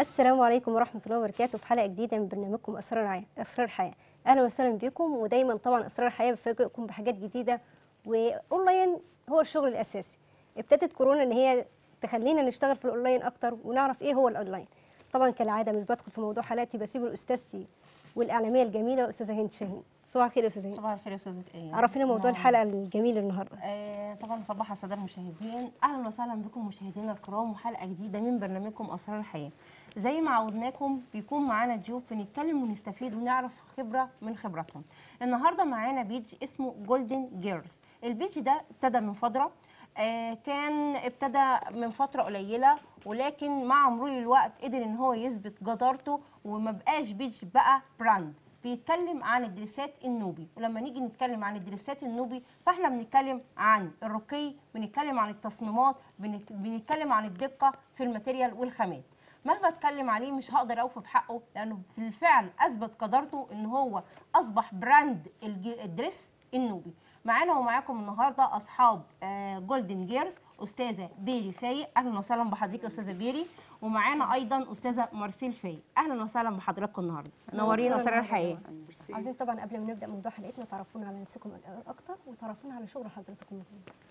السلام عليكم ورحمة الله وبركاته في حلقة جديدة من برنامجكم أسرار الحياة أسرار الحياة أهلا وسهلا بكم ودايما طبعا أسرار الحياة بفاجئكم بحاجات جديدة وأونلاين هو الشغل الأساسي ابتدت كورونا إن هي تخلينا نشتغل في الأونلاين أكتر ونعرف إيه هو الأونلاين طبعا كالعادة مش بدخل في موضوع حلقتي بسيبه لأستاذتي والإعلامية الجميلة أستاذة هند شاهين صباح الخير يا أستاذة هند صباح الخير يا استاذه ايه عرفينا موضوع الحلقة الجميل النهاردة آه طبعا صباح على الساده المشاهدين اهلا وسهلا بكم مشاهدينا الكرام وحلقه جديده من برنامجكم اسرار الحياه زي ما عودناكم بيكون معانا ضيوف بنتكلم ونستفيد ونعرف خبره من خبراتهم النهارده معانا بيج اسمه جولدن جيرلز البيج ده ابتدى من فتره آه كان ابتدى من فتره قليله ولكن مع مرور الوقت قدر ان هو يثبت جدارته وما بقاش بيج بقى براند بيتكلم عن الدريسات النوبي ولما نيجي نتكلم عن الدريسات النوبي فاحنا بنتكلم عن الرقي بنتكلم عن التصميمات بنت- بنتكلم عن الدقه في الماتيريال والخامات مهما اتكلم عليه مش هقدر اوفي بحقه لانه في الفعل اثبت قدرته ان هو اصبح براند الج- الدريس النوبي معانا ومعاكم النهارده اصحاب آه، جولدن جيرز استاذه بيري فايق اهلا وسهلا بحضرتك يا استاذه بيري ومعانا ايضا استاذه مارسيل فايق اهلا وسهلا بحضراتكم النهارده نورينا اسرار الحياه عايزين طبعا قبل ما نبدأ موضوع حلقتنا تعرفونا على نفسكم أكتر وتعرفونا على شغل حضرتكم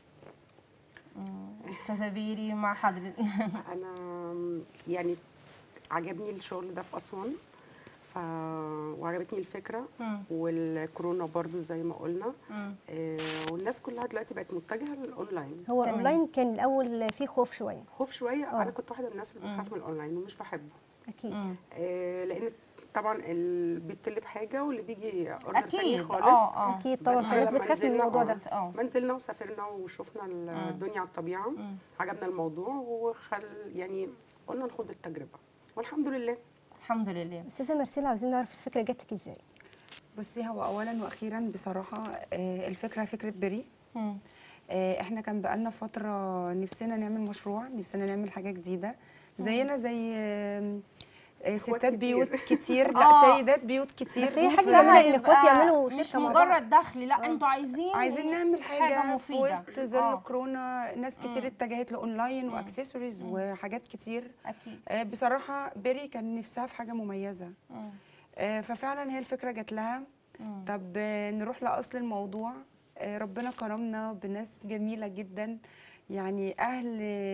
استاذه بيري مع حضرتك انا يعني عجبني الشغل ده في اسوان ف وعجبتني الفكره مم. والكورونا برضو زي ما قلنا مم. آه، والناس كلها دلوقتي بقت متجهه للاونلاين هو تمام. اونلاين كان الاول فيه خوف شويه خوف شويه آه. انا كنت واحده من الناس اللي بتخاف من الاونلاين ومش بحبه اكيد مم. آه، لان طبعا اللي بيطلب حاجه واللي بيجي اوردر تاني اكيد خالص اه اه اكيد طبعا بس في ناس لما بتخاف من نزلنا الموضوع آه. ده اه ما نزلنا وسافرنا وشفنا الدنيا على الطبيعه مم. عجبنا الموضوع وخل يعني قلنا ناخد التجربه والحمد لله الحمد لله استاذه مارسيلا عاوزين نعرف الفكره جات لك ازاي بصي هو اولا واخيرا بصراحه آه، الفكره فكره بري مم. آه، احنا كان بقالنا فتره نفسنا نعمل مشروع نفسنا نعمل حاجه جديده زينا زي آه، آه، إخوات ستات كتير. بيوت كتير آه. لا سيدات بيوت كتير بس هي حاجة نفسها جميلة إن يبقى إخوات يعملوا مش شركة مع بعض. مجرد دخل لا انتوا عايزين عايزين نعمل حاجه, في مفيده وسط ظل آه. كورونا ناس كتير مم. اتجهت لاونلاين مم. واكسسوارز وحاجات كتير اكيد آه، بصراحه بيري كان نفسها في حاجه مميزه مم. آه، ففعلا هي الفكره جات لها مم. طب آه، نروح لاصل الموضوع آه، ربنا كرمنا بناس جميله جدا يعني اهل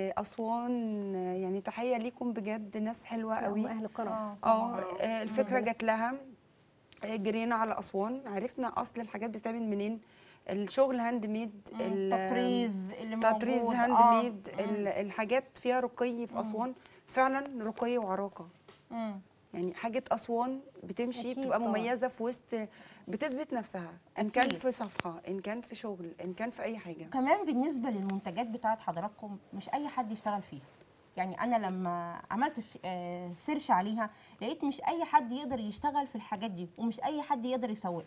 اسوان آه، يعني تحيه ليكم بجد ناس حلوه هم قوي اهل الكرم اه اه طبعاً. آه، الفكره بس. جات لها آه، جرينا على اسوان عرفنا اصل الحاجات بتتعمل منين الشغل هاند ميد مم. ال- التطريز اللي تطريز موجود. هاند آه. ميد مم. ال- الحاجات فيها رقي في اسوان فعلا رقي وعراقه مم. يعني حاجة أسوان بتمشي أكيد بتبقى طبعاً. مميزة في وسط بتثبت نفسها إن كان أكيد. في صفحة إن كان في شغل إن كان في أي حاجة كمان بالنسبه للمنتجات بتاعت حضراتكم مش اي حد يشتغل فيها يعني انا لما عملت س- آه، سيرش عليها لقيت مش اي حد يقدر يشتغل في الحاجات دي ومش اي حد يقدر يسوق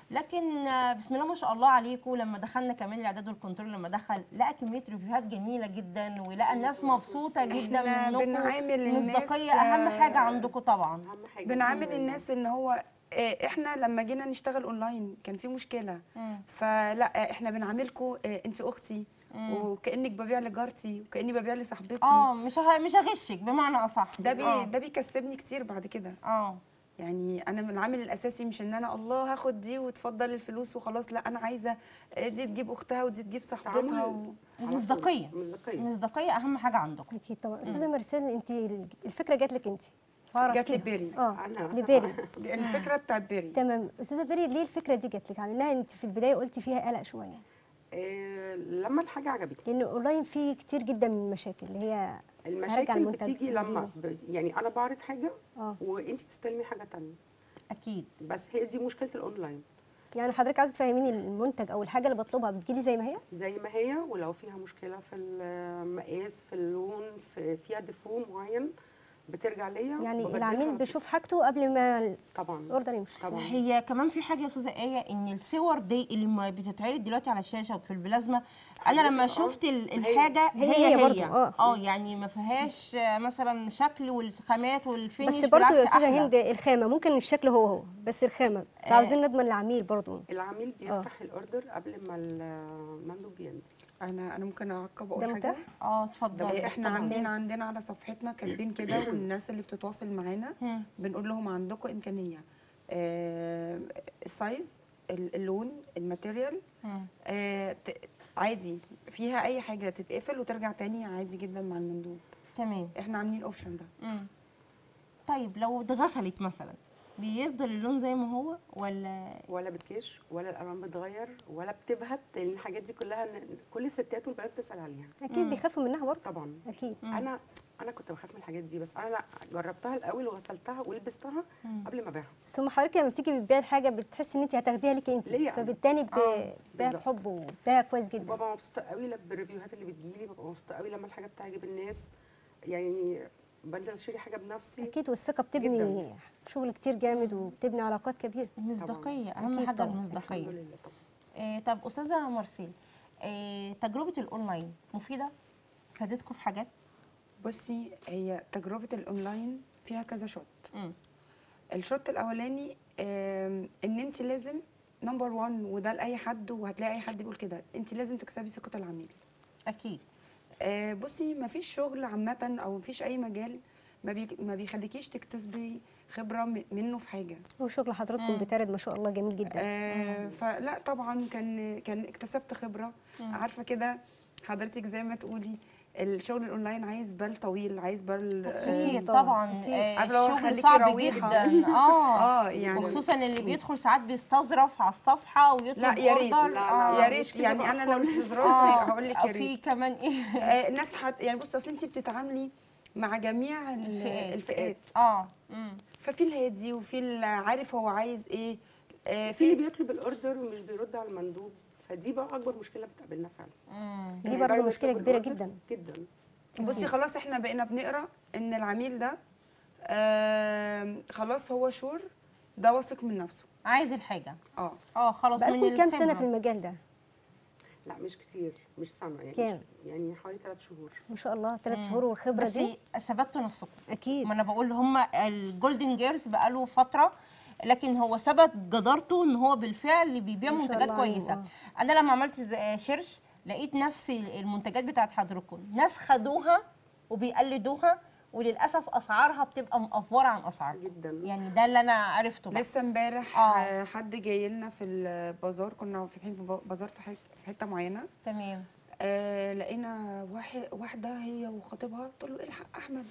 لكن آه، بسم الله ما شاء الله عليكم لما دخلنا كمان الاعداد والكنترول لما دخل لقى كميه ريفيوهات جميله جدا ولقى الناس مبسوطه جدا إحنا منكم بنعامل الناس، مصداقيه اهم آه، حاجه عندكم طبعا اهم حاجه بنعامل الناس إن هو آه، إحنا لما جينا نشتغل أونلاين كان في مشكلة مم. فلا آه، إحنا بنعاملكم أنت أختي مم. وكأنك ببيع لجارتي وكأني ببيع لصاحبتي اه مش ه- مش هغشك بمعنى اصح ده بي اه ده بيكسبني كتير بعد كده اه يعني انا من العامل الاساسي مش ان انا الله هاخد دي وتفضل الفلوس وخلاص لا انا عايزه آه، دي تجيب اختها ودي تجيب صاحبتها و... ومصداقيه مصداقيه مصداقيه اهم حاجه عندكم اكيد طبعا استاذه مارسيلا انت الفكره جات لك انت فأعرف جات لي كده. بيري. اه أنا. لبيري الفكره بتاعت بيري تمام استاذه بيري ليه الفكره دي جات لك على انها انت في البدايه قلتي فيها قلق شويه آه، لما الحاجه عجبتني لان اونلاين فيه كتير جدا من المشاكل اللي هي هرجع المشاكل المنتج بتيجي لما ب... يعني انا بعرض حاجه اه وانت تستلمي حاجه تانية اكيد بس هي دي مشكله الاونلاين يعني حضرتك عاوزه تفهميني المنتج او الحاجه اللي بطلبها بتجيلي زي ما هي زي ما هي ولو فيها مشكله في المقاس في اللون في فيها ديفو معين بترجع ليا يعني وبدلها العميل على طول. بيشوف حاجته قبل ما طبعا الاوردر يمشي طبعا هي كمان في حاجه يا استاذه ايه ان الصور دي اللي ما بتتعرض دلوقتي على الشاشه وفي البلازما انا لما حضرتك، آه. شفت ال- هي- الحاجه هي هي هي هي, برضو، آه. اه يعني ما فيهاش آه، مثلا شكل والخامات والفينش بس برضه يا بالعكس استاذه أحلى. هند الخامه ممكن الشكل هو هو بس الخامه فعاوزين نضمن العميل برضه العميل بيفتح الاوردر قبل ما المندوب ينزل انا انا ممكن اعقب ده اقول حاجه متاح؟ اه اتفضلي إيه، احنا طبعاً. عاملين عندنا على صفحتنا كاتبين كده والناس اللي بتتواصل معانا مم. بنقول لهم عندكم امكانيه آه، السايز ال- اللون الماتيريال مم. آه، ت- عادي فيها اي حاجه تتقفل وترجع تاني عادي جدا مع المندوب تمام احنا عاملين الاوبشن ده مم. طيب لو اتغسلت مثلا بيفضل اللون زي ما هو ولا ولا بتكش ولا الالوان بتغير ولا بتبهت لان الحاجات دي كلها ن- كل الستات والبنات بتسال عليها اكيد بيخافوا منها برضه طبعا اكيد انا انا كنت بخاف من الحاجات دي بس انا لا جربتها الاول وغسلتها ولبستها قبل ما ابيعها بس هم حضرتك لما بتيجي بتبيع الحاجه بتحسي ان انت هتاخديها ليكي انت ليا أنا. فبالتالي ب- آه، بتبيعها بالظبط. بحب وبتبيعها كويس جدا ببقى مبسوطه قوي لما بالريفيوهات اللي بتجيلي ببقى مبسوطه قوي لما الحاجه بتعجب الناس يعني بنزل اشتري حاجه بنفسي اكيد والثقه بتبني جداً. شغل كتير جامد وبتبني علاقات كبيره المصداقيه اهم أكيد حاجه طبعاً. المصداقيه الحمد لله طبعا آه طب استاذه مارسيل آه تجربه الاونلاين مفيده فادتكم في حاجات بصي هي تجربه الاونلاين فيها كذا شوت مم. الشوت الاولاني آم، ان انت لازم نمبر 1 وده لاي حد وهتلاقي اي حد بيقول كده انت لازم تكسبي ثقه العميل اكيد آه، بصي ما فيش شغل عامه او ما فيش اي مجال ما, بي ما بيخليكيش تكتسبي خبره م- منه في حاجه وشغل حضراتكم مم. بيتعرض ما شاء الله جميل جدا آه فلا طبعا كان كان اكتسبت خبره عارفه كده حضرتك زي ما تقولي الشغل الاونلاين عايز بال طويل عايز بال اكيد طبعاً، طبعا أكيد. آه عارفة لو الشغل خليكي صعب رويحة. جدا اه اه يعني وخصوصا اللي بيدخل ساعات بيستظرف على الصفحه ويطلب لا يا ريت order. لا، آه. يا مش ريت كده يعني بقى انا لو خالص. استظراف اه هقول لك يا في ريت كمان ايه آه، ناس حت يعني بصي اصل انت بتتعاملي مع جميع ال- الفئات. الفئات اه مم. ففي الهادي وفي اللي عارف هو عايز ايه آه، في اللي في بيطلب الاوردر ومش بيرد على المندوب فدي بقى اكبر مشكله بتقابلنا فعلا مم. دي يعني برضه بعد ما مشكله يطلب كبيره الأوردر جدا جدا بصي خلاص احنا بقينا بنقرا ان العميل ده آه خلاص هو شور ده واثق من نفسه عايز الحاجه اه اه خلاص من بقالكم كام سنه الخبرة. في المجال ده لا مش كتير مش سنه يعني كام؟ مش يعني حوالي ثلاث شهور ما شاء الله ثلاث مم. شهور والخبره بس دي ثبتوا نفسكم اكيد ما انا بقول هم الجولدن جيرز بقاله فتره لكن هو ثبت جدارته ان هو بالفعل بيبيع ما شاء منتجات الله عليه، كويسه آه. انا لما عملت ز- سيرش لقيت نفس المنتجات بتاعت حضراتكم ناس خدوها وبيقلدوها وللاسف اسعارها بتبقى مقفوره عن اسعار جدا يعني ده اللي انا عرفته بقى لسه امبارح آه. آه. حد جاي لنا في البازار كنا فاتحين في بازار في حك- في حته معينه تمام آه لقينا واحد واحده هي وخطيبها تقول له الحق احمد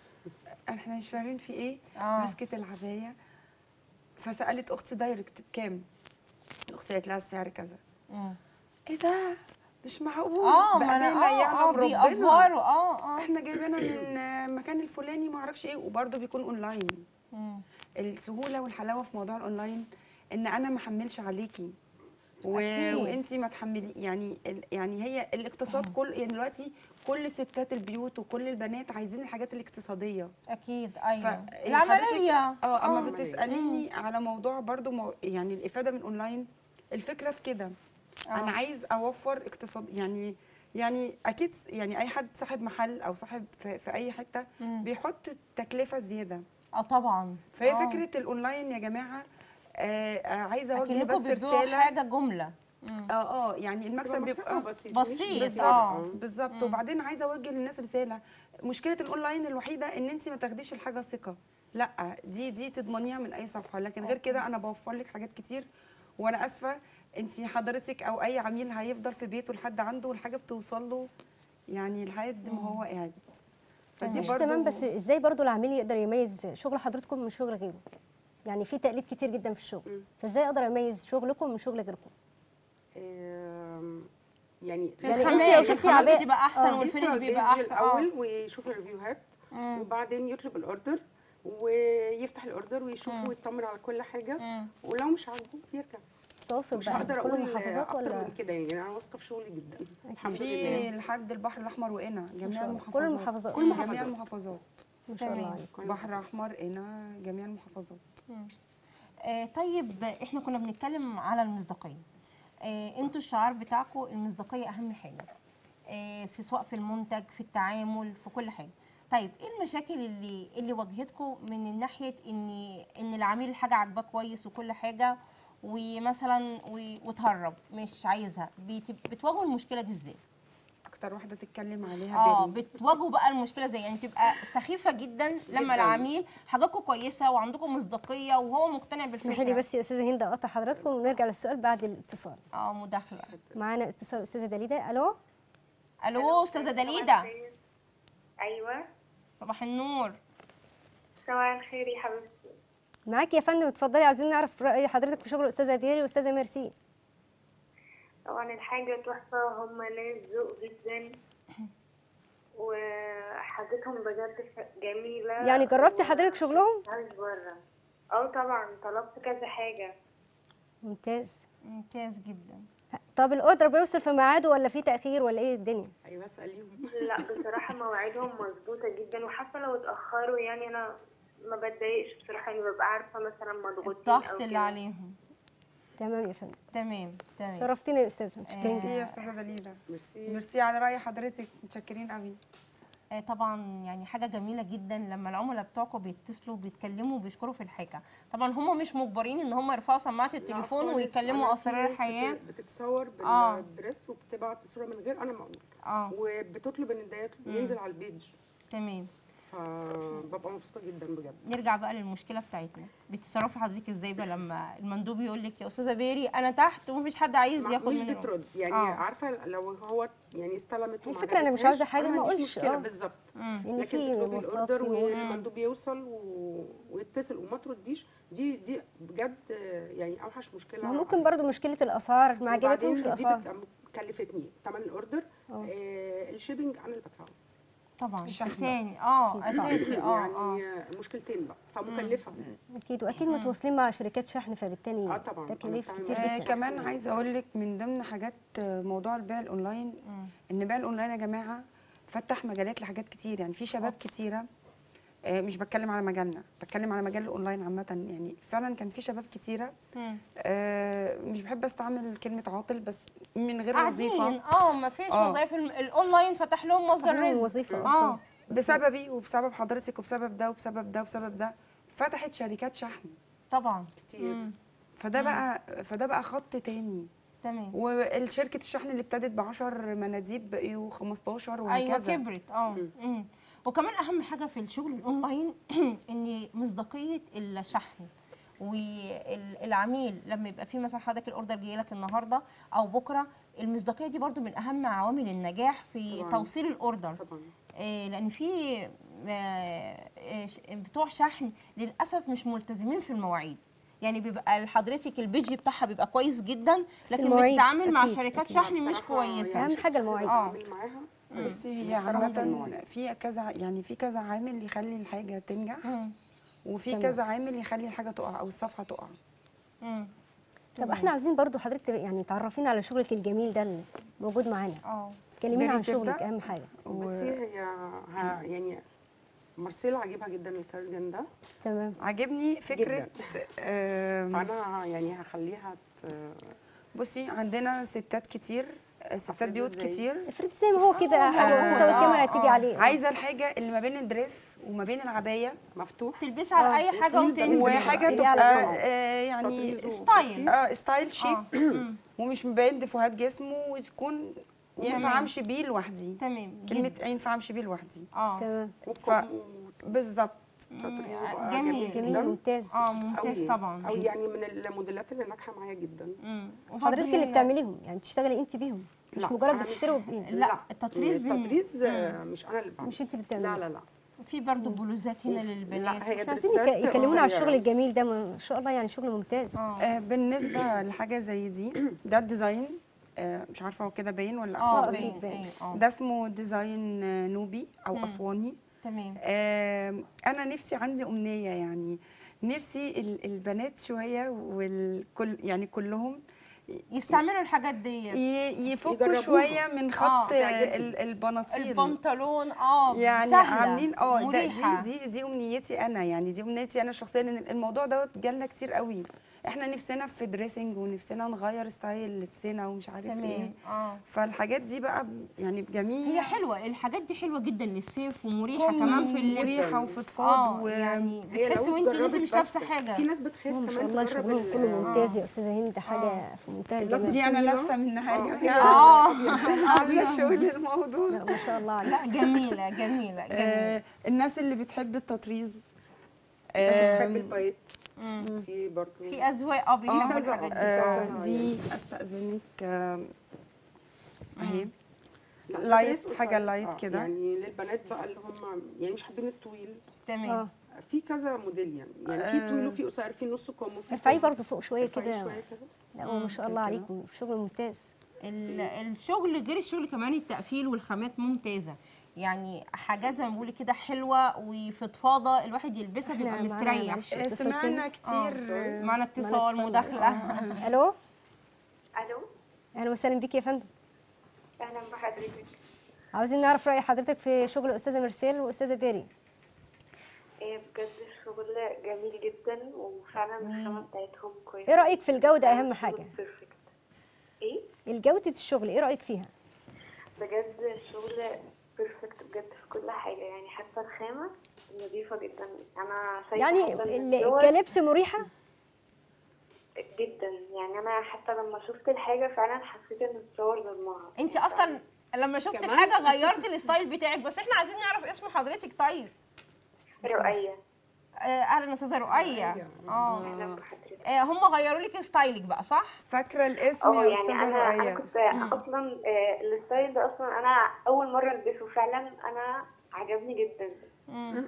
احنا مش فاهمين في ايه آه. مسكت العبايه فسالت اختي دايركت بكام اختي قالت لها السعر كذا مم. ايه ده مش معقول اه ما انا بأمانة اه اه يعلم ربنا. بيأفوروا اه اه احنا جايبينها من آه، مكان الفلاني ما اعرفش ايه وبرده بيكون اونلاين مم. السهوله والحلاوه في موضوع الاونلاين ان انا ما احملش عليكي و... أكيد. وانتي ما تحملي يعني ال... يعني هي الاقتصاد كل يعني دلوقتي كل ستات البيوت وكل البنات عايزين الحاجات الاقتصاديه اكيد ايوه ف- العمليه اه اما آه. بتساليني على موضوع برضو مو... يعني الافاده من اونلاين الفكره في كده آه. انا عايز اوفر اقتصاد يعني يعني اكيد س- يعني اي حد صاحب محل او صاحب في, في اي حته مم. بيحط تكلفه زياده اه طبعا فهي آه. فكره الاونلاين يا جماعه آه آه عايزه اوجه اكنكم بس بتبيعوا رساله حاجه جمله مم. اه اه يعني المكسب بيبقى بسيط، بسيط آه. بالظبط وبعدين عايزه اوجه للناس رساله مشكله الاونلاين الوحيده ان انت ما تاخديش الحاجه ثقه لا دي دي تضمنيها من اي صفحه لكن غير كده انا بوفر لك حاجات كتير وانا اسفه انت حضرتك او اي عميل هيفضل في بيته لحد عنده والحاجه بتوصل له يعني لحد ما هو قاعد فدي مش برضو تمام بس ازاي برضو العميل يقدر يميز شغل حضرتكم من شغل غيره يعني في تقليد كتير جدا في الشغل مم. فازاي اقدر اميز شغلكم من شغل غيركم آم، يعني في يعني الخامات انت لو شفتي الخامات عباء- بتبقى احسن آه. والفينش يقرا بيبقى البيج احسن اه الاول ويشوف الريفيوهات مم. وبعدين يطلب الاوردر ويفتح الاوردر ويشوف مم. ويطمن على كل حاجه مم. ولو مش عاجبه يرجع تواصل مش بقى هقدر كل اقول المحافظات اكتر ولا من كده يعني انا واثقه في شغلي جدا الحمد في لله لحد البحر الاحمر وقنا ما جميع شاء الله المحافظات كل المحافظات كل جميع المحافظات. المحافظات ما شاء الله تمام. عليك كل بحر المحافظات. احمر قنا جميع المحافظات آه طيب احنا كنا بنتكلم على المصداقيه آه انتوا الشعار بتاعكم المصداقيه اهم حاجه آه في سواء في المنتج في التعامل في كل حاجه طيب ايه المشاكل اللي اللي واجهتكم من ناحيه ان ان العميل الحاجه عاجباه كويس وكل حاجه ومثلا و- وتهرب مش عايزها بت- بتواجهوا المشكله دي ازاي اكتر واحده تتكلم عليها اه بيري. بتواجهوا بقى المشكله زي يعني بتبقى سخيفه جدا لما جداً. العميل حاجاتكم كويسه وعندكم مصداقيه وهو مقتنع بالفكره اسمحي لي بس يا استاذه هند اقطع حضراتكم ونرجع للسؤال بعد الاتصال اه مداخله معانا اتصال استاذه دليده الو الو استاذه دليده ايوه صباح النور صباح الخير يا حبيبتي معاكي يا فندم اتفضلي عاوزين نعرف راي حضرتك في شغل استاذه بيري واستاذه ميرسي طبعا الحاجة تحفة وهم ناس ذوق جدا وحاجتهم بجد ف- جميلة يعني جربتي حضرتك شغلهم مش بره اه طبعا طلبت كذا حاجة ممتاز ممتاز جدا طب الاوردر بيوصل في ميعاده ولا في تاخير ولا ايه الدنيا ايوه اساليهم لا بصراحة مواعيدهم مظبوطة جدا وحتى لو اتأخروا يعني أنا ما بتضايقش بصراحة يعني ببقى عارفة مثلا مضغوطين أو الضغط اللي كده. عليهم تمام يا فندم تمام تمام شرفتينا يا استاذه متشكرين ميرسي جدا يا استاذه دليده ميرسي ميرسي على راي حضرتك متشكرين قوي آه، طبعا يعني حاجه جميله جدا لما العملاء بتوعكم بيتصلوا بيتكلموا وبيشكروا في الحاجه طبعا هم مش مجبرين ان هم يرفعوا سماعه التليفون لا خالص. ويكلموا أنا في اسرار ناس الحياه بت- بتتصور آه. بالدريس وبتبعت الصوره من غير انا ما اقول اه وبتطلب ان ده يطلب- مم. ينزل على البيج تمام فببقى مبسوطه جدا بجد نرجع بقى للمشكله بتاعتنا بتتصرفي حضرتك ازاي بقى لما المندوب يقول لك يا استاذه بيري انا تحت ومفيش حد عايز ما- ياخد مش مني بترد يعني آه. عارفه لو هو يعني استلمت وما الفكرة أنا مش عجبتهاش، عاوزة حاجة أنا ما عنديش أقولش، مشكله آه. بالظبط مم. ان لكن في تطلبي مواصلات الاوردر في والمندوب يوصل و... ويتصل وما ترديش دي دي بجد يعني اوحش مشكله ما هو ممكن برضو مشكله الاسعار ما عجبتهمش وبعدين دي الاسعار بت- كلفتني ثمن الاوردر اه. آه الشيبنج انا اللي بدفعه طبعا الشحن بقى. اساسي اه اساسي اه اه يعني مشكلتين بقى فمكلفه اكيد واكيد متواصلين مع شركات شحن فبالتالي اه طبعا تكاليف أنا كتير بتعامل- آه جدا كمان عايزه اقول لك من ضمن حاجات آه، موضوع البيع الاونلاين مم. ان بيع الاونلاين يا جماعه فتح مجالات لحاجات كتير يعني في شباب كتيره آه، مش بتكلم على مجالنا بتكلم على مجال الاونلاين عامه يعني فعلا كان في شباب كتيره مم. آه، مش بحب استعمل كلمه عاطل بس من غير قاعدين وظيفه اه ما فيش آه. وظائف الم- الاونلاين فتح لهم مصدر فتح لهم رزق وظيفة، آه، اه طبعاً. بسببي وبسبب حضرتك وبسبب ده وبسبب ده وبسبب ده فتحت شركات شحن طبعا كتير مم. فده بقى فده بقى خط تاني تمام والشركه الشحن اللي ابتدت ب 10 مناديب بقيوا 15 ايوه وهكذا كبرت اه مم. وكمان اهم حاجه في الشغل الاونلاين ان مصداقيه الشحن والعميل لما يبقى في مثلا حضرتك الاوردر جاي لك النهارده او بكره المصداقيه دي برضو من اهم عوامل النجاح في طبعاً. توصيل الاوردر طبعا آه، لان في آه، آه، ش- بتوع شحن للاسف مش ملتزمين في المواعيد يعني بيبقى حضرتك البيج بتاعها بيبقى كويس جدا بس لكن المواعيد بتتعامل مع أكيد، شركات أكيد. شحن مش بصراحة كويسه أهم حاجة المواعيد. آه. اتعامل معاها بصي هي محترمة في عامة المواعيد. في كذا يعني في كذا عامل يخلي الحاجة تنجح مم. وفي تمام. كذا عامل يخلي الحاجة تقع أو الصفحة تقع مم. طب احنا عاوزين برضو حضرتك تبقى- يعني تعرفينا على شغلك الجميل ده اللي موجود معانا اه كلمينا عن بداية شغلك تبدأ؟ اهم حاجه بصي هي ه- يعني مارسيل عاجبها جدا الكارديجان ده تمام عاجبني فكرة آم، فانا يعني هخليها ت- بصي عندنا ستات كتير آه، ستات أفرده بيوت إزاي؟ كتير افرضي زي ما هو كده حاجه آه، بسيطه والكاميرا آه، هتيجي آه. عليه عايزة الحاجة اللي ما بين الدريس وما بين العباية مفتوح تلبسي على آه. اي حاجه وتنزل. وتنزل وحاجة هي تبقى على طول. آه، يعني تطريز ستايل. اه ستايل شيك اه مم. ومش مبين دفوهات جسمه وتكون ينفع تمام. امشي بيه لوحدي تمام كلمة جدا. ينفع امشي بيه لوحدي اه تمام وبكم بالظبط وتطريزه مم. بقى جميل. جميل جدا ممتاز اه ممتاز أوي. طبعا او يعني من الموديلات اللي ناجحه معايا جدا مم. وبرضه حضرتك اللي هي- بتعمليهم يعني بتشتغلي انت بيهم مش لا، مجرد أنا مش- بتشتري وبإيدك. لا التطريز بين- التطريز آه، مش انا اللي بعمله مش انت اللي لا بتعمليه لا لا في برضه بلوزات هنا للبنات لا هي احنا عايزين دريسات يك- يكلمونا على قصيرة. الشغل الجميل ده ما شاء الله يعني شغل ممتاز اه آه، بالنسبة لحاجة زي دي ده الديزاين آه، مش عارفة هو كده باين ولا اه آه، باين أكيد باين. باين اه ده اسمه ديزاين آه، نوبي أو مم. أسواني تمام آه، أنا نفسي عندي أمنية يعني نفسي ال- البنات شوية والكل يعني كلهم يستعملوا الحاجات دي ي- يفكوا يجربوها. شوية من خط آه، تعجبني. ال- البناطيل البنطلون اه يعني سهلة عاملين اه ده مريحة. دي دي دي امنيتي انا يعني دي امنيتي انا الشخصيه لان الموضوع دوت جالنا كتير قوي احنا نفسنا في دريسنج ونفسنا نغير ستايل لبسنا ومش عارف ايه تمام اه فالحاجات دي بقى ب- يعني بجميع هي حلوه الحاجات دي حلوه جدا للصيف ومريحه كم كمان في اللبس مريحه وفضفاض اه و... يعني هي بتحسي لو وانت انت جربت مش بس- لابسه حاجه في ناس بتخاف ما شاء كمان الله تجرب شغلهم ال- كله ممتاز يا استاذه هند حاجه آه. في منتهى البس الجمال دي انا طويلة. لابسه منها آه. يا جماعه اه عامله شغل الموضوع لا ما شاء الله عليك لا جميله جميله جميله آه الناس اللي بتحب التطريز الناس اللي آه بتحب البايت مم. في برضه في اذواق اه بيحبوا آه، الحاجات دي آه آه، دي استاذنك آه اهي لا، لايت، بس حاجة قصير. لايت آه، كده. يعني للبنات بقى اللي هم يعني مش حابين الطويل تمام اه في كذا موديل يعني يعني في آه. طويل وفي قصير في نص كم وفي ارفعيه كم. برضه فوق شويه ارفعيه كده شويه كده لا هو ما شاء الله كده. عليكم شغل ممتاز ال- الشغل غير الشغل كمان التقفيل والخامات ممتازه يعني حاجات زي ما بقول كده حلوه وفضفاضه الواحد يلبسها إحنا بيبقى معانا مستريح معلش آه، اتصال سمعنا تاني. كتير سوري. معنا اتصال اتصال. مداخله الو الو اهلا وسهلا بيك يا فندم اهلا بحضرتك عاوزين نعرف راي حضرتك في شغل استاذه مرسال واستاذه بيري إيه بجد الشغل جميل جدا وفعلا الخامة بتاعتهم كويسة ايه رايك في الجوده اهم الشغل حاجه بيرفكت ايه الجوده الشغل ايه رايك فيها بجد الشغل بيرفكت بجد في كل حاجة يعني حتى الخامة نظيفة جدا أنا شايفة يعني حتى إن ال- الصور كلبس مريحه جدا يعني أنا حتى لما شفت الحاجة فعلا حسيت إن الصور ظلمها انت اصلا لما شفت كمان؟ الحاجه غيرت الستايل بتاعك بس احنا عايزين نعرف اسم حضرتك طيب رؤية آه، اهلا استاذه رؤيه رؤية. اه أهلا بحضرتك آه، هم غيروا لك ستايلك بقى صح فاكره الاسم اه يا يعني استاذه انا انا رؤيه كنت اصلا آه، الستايل ده اصلا انا اول مره البسه فعلا انا عجبني جدا مم.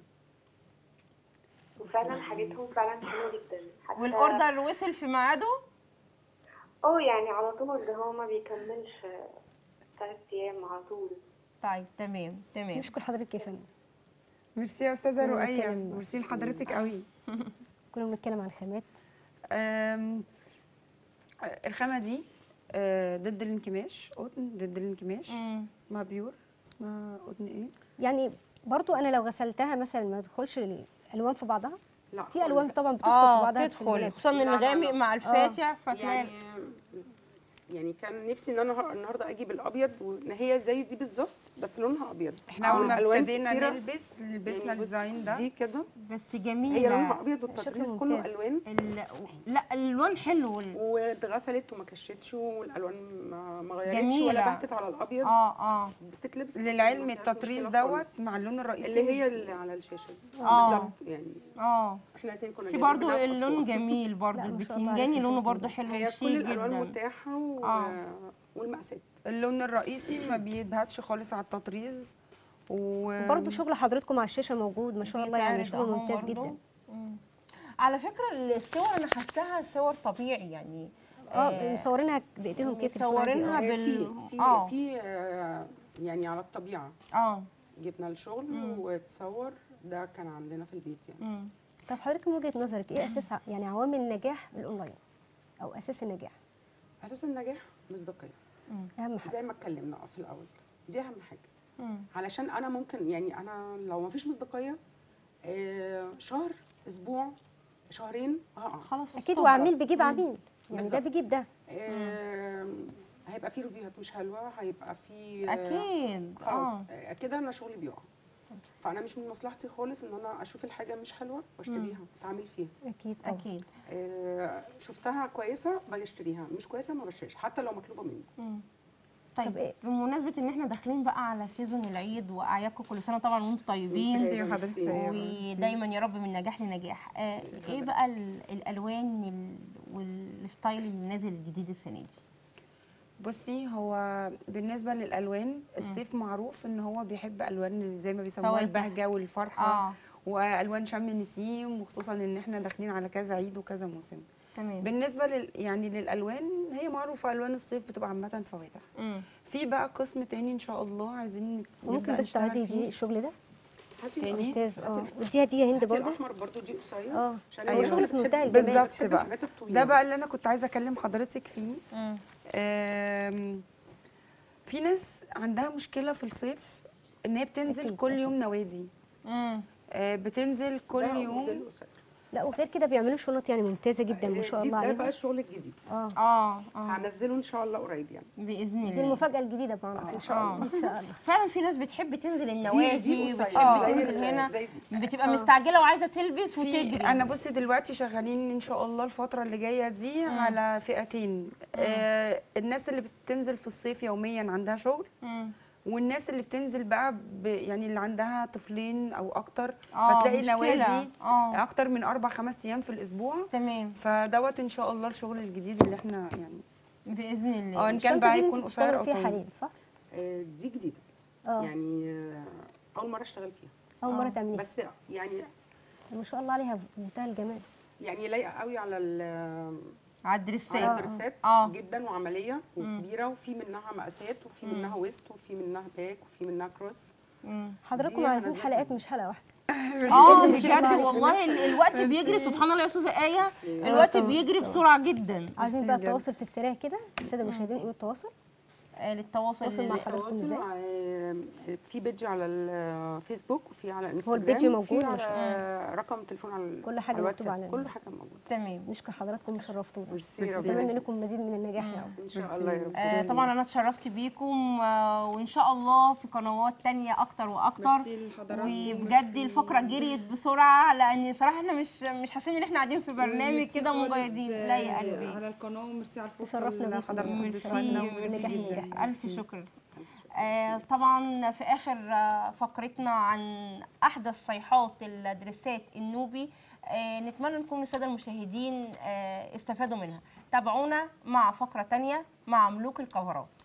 وفعلا حاجتهم فعلا حلوه جدا حتى والاوردر وصل في ميعاده اه يعني على طول ده هو ما بيكملش ثلاث ايام على طول طيب تمام تمام نشكر حضرتك يا فندم ميرسي يا استاذه كنا رؤيه بنتكلم- ميرسي لحضرتك قوي كنا بنتكلم عن خامات أم، الخامه دي آه، ضد الانكماش قطن ضد الانكماش مم. اسمها بيور اسمها قطن ايه يعني برضو انا لو غسلتها مثلا ما تدخلش الالوان في بعضها لا في الوان خالص. طبعا بتدخل في اه بعضها في تدخل الملابس. خصوصا لا، لا، الغامق لا. مع الفاتح فتلاقي يعني يعني كان نفسي ان انا النهارده اجيب الابيض وان هي زي دي بالظبط بس لونها ابيض احنا اول ما والألوان ابتدينا كتيرة. نلبس لبسنا يعني بص، الديزاين ده دي كده بس هي جميله لونها ابيض شكله والتطريز كله ممتاز. الوان ال... لا الالوان حلو وال... واتغسلت وما كشتش والالوان ما ما غيرتش جميلة. ولا بهتت على الابيض اه اه بتتلبس للعلم ما فيهاش التطريز مشكلة دوت خالص. مع اللون الرئيسي اللي هي اللي على الشاشه دي آه. بالظبط يعني اه احنا الاثنين كنا بس جايبين برضو بنفس اللون الصور. جميل برضو لا، ما شاء الله البتنجاني عليكي لونه شكله. برضو حلو هي كل وشيك الالوان جدا متاحه و... آه. والمقاسات اللون الرئيسي ما بيدهتش خالص على التطريز و... وبرضو شغل حضرتكم على الشاشه موجود ما شاء الله يعني بيتعرض شغل أهو ممتاز برضو. جدا مم. على فكره الصور انا حاساها صور طبيعي يعني اه مصورينها بايديهم كده في الفرن دي. مصورينها آه. هي بال- في في آه. في آه، يعني على الطبيعه اه جبنا الشغل وتصور ده كان عندنا في البيت يعني مم. طب حضرتك من وجهه نظرك ايه اساس ع- يعني عوامل النجاح الاونلاين او اساس النجاح اساس النجاح مصداقيه اهم حاجه زي ما اتكلمنا في الاول دي اهم حاجه مم. علشان انا ممكن يعني انا لو ما فيش مصداقيه آه، شهر اسبوع شهرين هقع خلاص اكيد stop وعميل بس. بيجيب عميل يعني ده بالظبط. بيجيب ده آم، هيبقى في ريفيوهات مش حلوه هيبقى في آه، اكيد خلاص اه آه، كده انا شغلي بيقع فانا مش من مصلحتي خالص ان انا اشوف الحاجه مش حلوه واشتريها اتعامل فيها اكيد طبعا اكيد آه، شفتها كويسه باجي اشتريها مش كويسه ما بشتريش حتى لو مطلوبه مني مم. طب طيب إيه؟ بمناسبه ان احنا داخلين بقى على سيزون العيد واعيادكم كل سنه طبعا وانتم طيبين ميرسي يا حضرتك. ميرسي. ودايما يا رب من نجاح لنجاح آه ايه بقى ال- الالوان ال- والستايل اللي نازل الجديد السنه دي بصي هو بالنسبه للالوان الصيف معروف ان هو بيحب الوان اللي زي ما بيسموها فواكه. البهجه والفرحه اه والوان شم النسيم وخصوصا ان احنا داخلين على كذا عيد وكذا موسم تمام بالنسبه لل يعني للالوان هي معروفه الوان الصيف بتبقى عامه فواتح مم. في بقى قسم تاني ان شاء الله عايزين ممكن نبدأ بس نشتغل تعدي فيه. دي الشغل ده هاتي تاني؟ ممتاز هاتي اه الأحمر. وديها دي يا هند هاتي برضو الاحمر برضو دي قصيره اه عشان هو هي شغل في بتحب- منتهى الجمال بالظبط بتحب بقى. الحاجات الطويلة. ده بقى اللي انا كنت عايزه اكلم حضرتك فيه مم. آم، في ناس عندها مشكله في الصيف ان هي بتنزل أكيد، كل أكيد. يوم نوادي مم. آه، بتنزل كل ده يوم موديل قصير. لا وغير كده بيعملوا شنط يعني ممتازه جدا ما شاء دي- الله ده بقى عليهم الشغل الجديد اه اه اه هنزله ان شاء الله قريب يعني باذن دي الله المفاجاه الجديده بمعنى ان أصح. شاء الله ان شاء الله فعلا في ناس بتحب تنزل دي النوادي دي بتحب قصيره زي تنزل ال- هنا زي دي بتبقى مستعجله وعايزه تلبس في وتجري انا بصي دلوقتي شغالين ان شاء الله الفتره اللي جايه دي على فئتين آه الناس اللي بتنزل في الصيف يوميا عندها شغل مم. والناس اللي بتنزل بقى ب يعني اللي عندها طفلين او اكتر آه، فتلاقي مشكلة. نوادي آه. اكتر من اربع خمس ايام في الاسبوع تمام فدوت ان شاء الله الشغل الجديد اللي احنا يعني باذن الله اه ان كان الشنطة بقى دي يكون انتوا قصير بتشتغلوا او فيها طويل حاليا صح؟ آه، دي جديده اه يعني آه، اول مره اشتغل فيها اول مره آه، تعمليها بس يعني ما شاء الله عليها بمنتهى الجمال يعني لايقه قوي على ال- على الدريسات على الدرسات آه. جدا وعمليه وكبيره وفي منها مقاسات وفي منها ويست وفي منها باك وفي منها كروس مم. حضراتكم دي عايزين هنزلها. حلقات مش حلقه واحده اه مش بجد بعرف. والله ال- الوقت بيجري سبحان الله يا استاذه ايه الوقت طبعاً. بيجري بسرعه جدا عايزين ميرسي بقى بجد. التواصل في السريع كده الساده المشاهدين يقولوا التواصل آه، للتواصل تواصل مع ال- حضرتك. حضراتكم تواصل إزاي؟ مع في بيج على الفيسبوك وفي على الانستجرام البيج موجود وفي ما شاء على رقم تليفون على كل حاجة على مكتوبة الواتساب. على كل حاجه موجوده تمام نشكر حضراتكم وشرفتونا ميرسي ميرسي. ربنا اتمنى لكم مزيد من النجاح يا رب ان شاء ميرسي. الله يا رب آه، طبعا انا اتشرفت بيكم آه، وان شاء الله في قنوات تانية اكتر واكتر ميرسي لحضراتكم. وبجد ميرسي. الفقره جريت بسرعه لان صراحه احنا مش مش حاسين ان احنا قاعدين في برنامج ميرسي كده خالص، مجيدين آه، لا يا قلبي على القناه وميرسي على الفرصه تشرفنا اللي بيكم. حضرتك ميرسي بتساعدنا ميرسي ونجاح نجاح. الف شكر آه، طبعا في اخر آه، فقرتنا عن احدث صيحات الدريسات النوبي آه، نتمنى نكون الساده المشاهدين آه، استفادوا منها تابعونا مع فقره تانية مع ملوك الكفرات